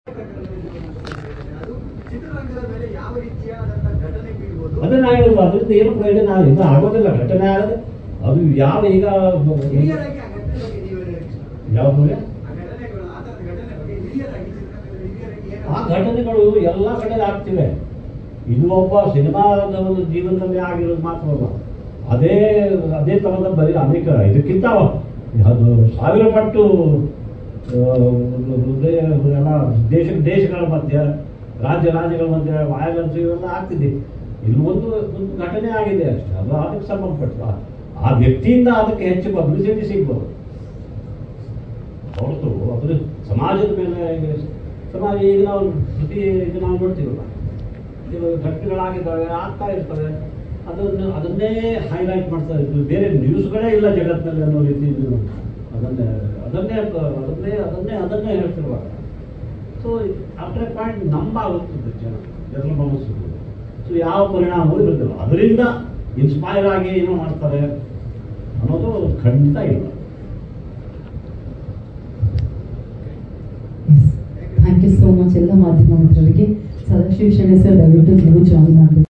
ಅದು ಚಿತ್ರರಂಗದ ಮೇಲೆ ಯಾವ ರೀತಿಯಾದಂತಹ ಘಟನೆ ಬೀಳ್ಬೋದು ಅದನ್ನ ಹೇಳುದು ಅದರಿಂದ ಏನು ಪ್ರಯೋಜನ ಇದು ಆಗೋದಿಲ್ಲ ಘಟನೆ ಆಗದೆ ಅದು ಯಾವ ಈಗ ಹಿರಿಯರಾಗಿ ಆ ಘಟನೆ ಬಗ್ಗೆ ನೀವು ಹೇಳಲಿಕ್ಕೆ ಇಷ್ಟಪಡ್ತೀರಾ? ಯಾವ ಬಗ್ಗೆ? ಆ ಘಟನೆಗಳು ಆ ಥರದ ಘಟನೆ ಬಗ್ಗೆ ಹಿರಿಯರಾಗಿ ಚಿತ್ರರಂಗದ ಹಿರಿಯರಾಗಿ ಏನು ಆ ಘಟನೆಗಳು ಎಲ್ಲ ಕಡೆ ಆಗ್ತಿವೆ ಇದು ಒಬ್ಬ ಸಿನಿಮಾದ ಒಂದು ಜೀವನದಲ್ಲಿ ಆಗಿರೋದು ಮಾತ್ರವಲ್ಲ ಅದೇ ಅದೇ ಥರದ ಬರೀ ಅನೇಕ ಇದಕ್ಕಿಂತ ಅದು ಸಾವಿರ ಪಟ್ಟು ಆ, ಹೃದಯ ಎಲ್ಲ ದೇಶ ದೇಶಗಳ ಮಧ್ಯ ರಾಜ್ಯ ರಾಜ್ಯಗಳ ಮಧ್ಯೆ ವಯಲೆನ್ಸ್ ಇವೆಲ್ಲ ಆಗ್ತಿದೆ ಇಲ್ಲಿ ಒಂದು ಒಂದು ಘಟನೆ ಆಗಿದೆ ಅಷ್ಟೇ ಅದು ಅದಕ್ಕೆ ಸಂಬಂಧಪಟ್ಟ ಆ ವ್ಯಕ್ತಿಯಿಂದ ಅದಕ್ಕೆ ಹೆಚ್ಚು ಪಬ್ಲಿಸಿಟಿ ಸಿಗ್ಬೋದು ಹೊರತು ಅದ್ರ ಸಮಾಜದ ಮೇಲೆ ಈಗ ಸಮಾಜ ಈಗ ನಾವು ಪ್ರತಿ ಇದು ನಾವು ನೋಡ್ತೀವಲ್ಲ ಕೆಲವು ಘಟನೆಗಳಾಗಿದ್ದಾವೆ ಆಗ್ತಾ ಇರ್ತವೆ ಅದನ್ನು ಅದನ್ನೇ ಹೈಲೈಟ್ ಮಾಡ್ತಾ ಇರ್ತೀವಿ ಬೇರೆ ನ್ಯೂಸ್ಗಳೇ ಇಲ್ಲ ಜಗತ್ತಿನಲ್ಲಿ ಅನ್ನೋ ರೀತಿ ಇದು ಅದನ್ನೇ ಅದನ್ನೇ ಅದನ್ನೇ ಅದನ್ನೇ ಅದನ್ನೇ ಹೇಳ್ತಿರುವಾಗ ಸೊ ಆಫ್ಟರ್ ಪಾಯಿಂಟ್ ನಂಬಾಗುತ್ತದೆ ಜನ ಜನರ ಮನಸ್ಸು ಸೊ ಯಾವ ಪರಿಣಾಮವೂ ಇರೋದಿಲ್ಲ ಅದರಿಂದ ಇನ್ಸ್ಪೈರ್ ಆಗಿ ಏನೋ ಮಾಡ್ತಾರೆ ಅನ್ನೋದು ಖಂಡಿತ ಇಲ್ಲ ಥ್ಯಾಂಕ್ ಯು ಸೋ ಮಚ್ ಎಲ್ಲ ಮಾಧ್ಯಮ ಮಿತ್ರರಿಗೆ ಸದಾಶಿವ ಶೆಣೆ ಸರ್ ದಯವಿಟ್ಟು ನೀವು ಜಾಯಿನ್ ಆಗಬೇಕು